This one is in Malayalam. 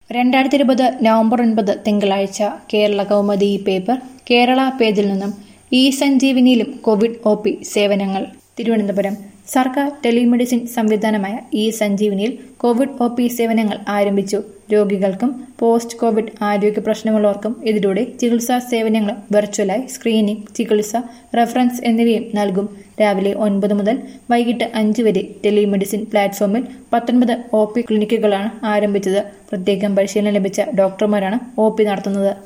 രണ്ടായിരത്തി ഇരുപത് നവംബർ ഒൻപത് തിങ്കളാഴ്ച കേരള കൗമുദി പേപ്പർ കേരള പേജിൽ നിന്നും ഇ സഞ്ജീവിനിയിലും കോവിഡ് ഒ പി സേവനങ്ങൾ തിരുവനന്തപുരം സർക്കാർ ടെലിമെഡിസിൻ സംവിധാനമായ ഇ സഞ്ജീവനിയിൽ കോവിഡ് ഒ പി സേവനങ്ങൾ ആരംഭിച്ചു രോഗികൾക്കും പോസ്റ്റ് കോവിഡ് ആരോഗ്യ പ്രശ്നമുള്ളവർക്കും ഇതിലൂടെ ചികിത്സാ സേവനങ്ങൾ വെർച്വലായി സ്ക്രീനിംഗ് ചികിത്സ റഫറൻസ് എന്നിവയും നൽകും രാവിലെ ഒൻപത് മുതൽ വൈകിട്ട് അഞ്ച് വരെ ടെലിമെഡിസിൻ പ്ലാറ്റ്ഫോമിൽ പത്തൊൻപത് ഒ പി ക്ലിനിക്കുകളാണ് ആരംഭിച്ചത് പ്രത്യേകം പരിശീലനം ലഭിച്ച ഡോക്ടർമാരാണ് ഒ പി നടത്തുന്നത്